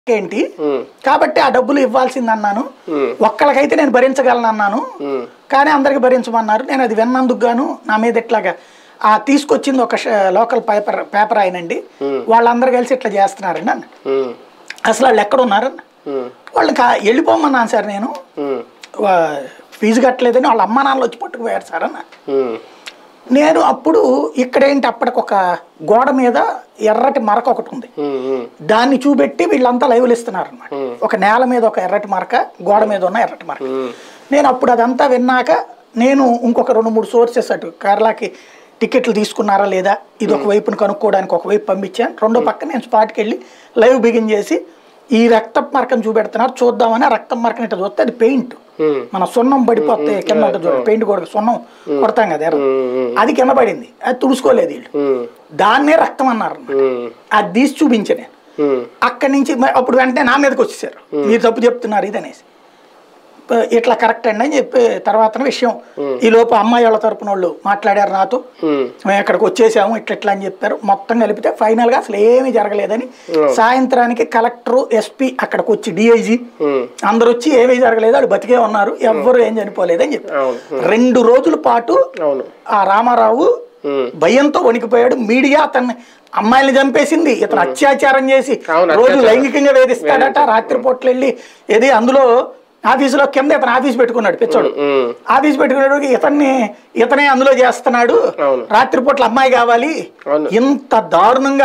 ఏంటి కాబట్టి ఆ డబ్బులు ఇవ్వాల్సింది అన్నాను ఒక్కళ్ళకైతే నేను భరించగలను అన్నాను కానీ అందరికి భరించమన్నారు నేను అది విన్నందుకు గాను నా మీద ఇట్లాగా ఆ తీసుకొచ్చింది ఒక ష- లోకల్ పేపర్ పేపర్ ఆయనండి వాళ్ళందరూ కలిసి ఇట్లా చేస్తున్నారండి అన్న ఉమ్, అసలు వాళ్ళు ఎక్కడ ఉన్నారన్న ఉమ్, వాళ్ళని కా వెళ్ళిపోమన్నాను సార్ నేను ఉమ్, వా- ఫీజు కట్టలేదని వాళ్ళ అమ్మ నాన్నలు వచ్చి పట్టుకుపోయారు సార్ అన్న ఉమ్, నేను అప్పుడు ఇక్కడేంటి అప్పటికి ఒక గోడ మీద ఎర్రటి మరక ఒకటి ఉంది ఉమ్, ఉమ్, దాన్ని చూపెట్టి వీళ్ళంతా లైవ్లు ఇస్తున్నారు అనమాట ఒక నేల మీద ఒక ఎర్రటి మరక గోడ మీద ఉన్న ఎర్రటి మరక ఉమ్, నేను అప్పుడు అదంతా విన్నాక నేను ఇంకొక రెండు మూడు సోర్సెస్ అటు కేరళకి టికెట్లు తీసుకున్నారా లేదా ఇది ఒక వైపును కనుక్కోవడానికి ఒక వైపు పంపించాను రెండో పక్క నేను స్పాట్కి వెళ్ళి లైవ్ బిగిన్ చేసి ఈ రక్త మరకను చూపెడుతున్నారు చూద్దామని ఆ రక్తం మరకని ఇట్లా చూస్తే అది పెయింట్ ఉమ్, మన సున్నం పడిపోతే కింద ఉంటుంది చూడండి పెయింట్ కూడా సున్నం కొడతాం కదా ఎర్ర అది కింద పడింది అది తుడుచుకోలేదు వీళ్ళు ఉమ్, దాన్నే రక్తం అన్నారు ఉమ్, అది తీసి చూపించా నేను ఉమ్, అక్కడి నుంచి మ- అప్పుడు వెంటనే నా మీదకి వచ్చేసారు మీరు తప్పు చెప్తున్నారు ఇది అనేసి ప- ఇట్లా కరెక్ట్ అండి అని చెప్పి తర్వాత విషయం ఈ లోపు అమ్మాయి వాళ్ళ తరపున వాళ్ళు మాట్లాడారు నాతో ఉమ్, మేము ఇక్కడికి వచ్చేసాము ఇట్లా ఇట్లా అని చెప్పారు మొత్తం కలిపితే ఫైనల్గా అసలు ఏమీ జరగలేదని సాయంత్రానికి కలెక్టర్ ఎస్పీ అక్కడికి వచ్చి డిఐజీ ఉమ్, అందరూ వచ్చి ఏమీ జరగలేదు వాళ్ళు బతికే ఉన్నారు ఎవ్వరు ఏం చనిపోలేదని చెప్పారు అవును రెండు రోజుల పాటు అవును ఆ రామారావు ఉమ్, భయంతో వణికిపోయాడు మీడియా అతన్ని అమ్మాయిని చంపేసింది ఇతను అత్యాచారం చేసి అవును, రోజు అత్యాచారం. లైంగికంగా వేధిస్తాడట రాత్రిపూట్ల వెళ్ళి ఏది అందులో ఆఫీసులో కింద ఇతను ఆఫీస్ పెట్టుకున్నాడు పిచ్చోడు ఉమ్, ఆఫీస్ పెట్టుకున్నాడు ఇతన్ని ఇతనే అందులో చేస్తున్నాడు అవును. రాత్రిపూట్ల అమ్మాయి కావాలి అవును. ఇంత దారుణంగా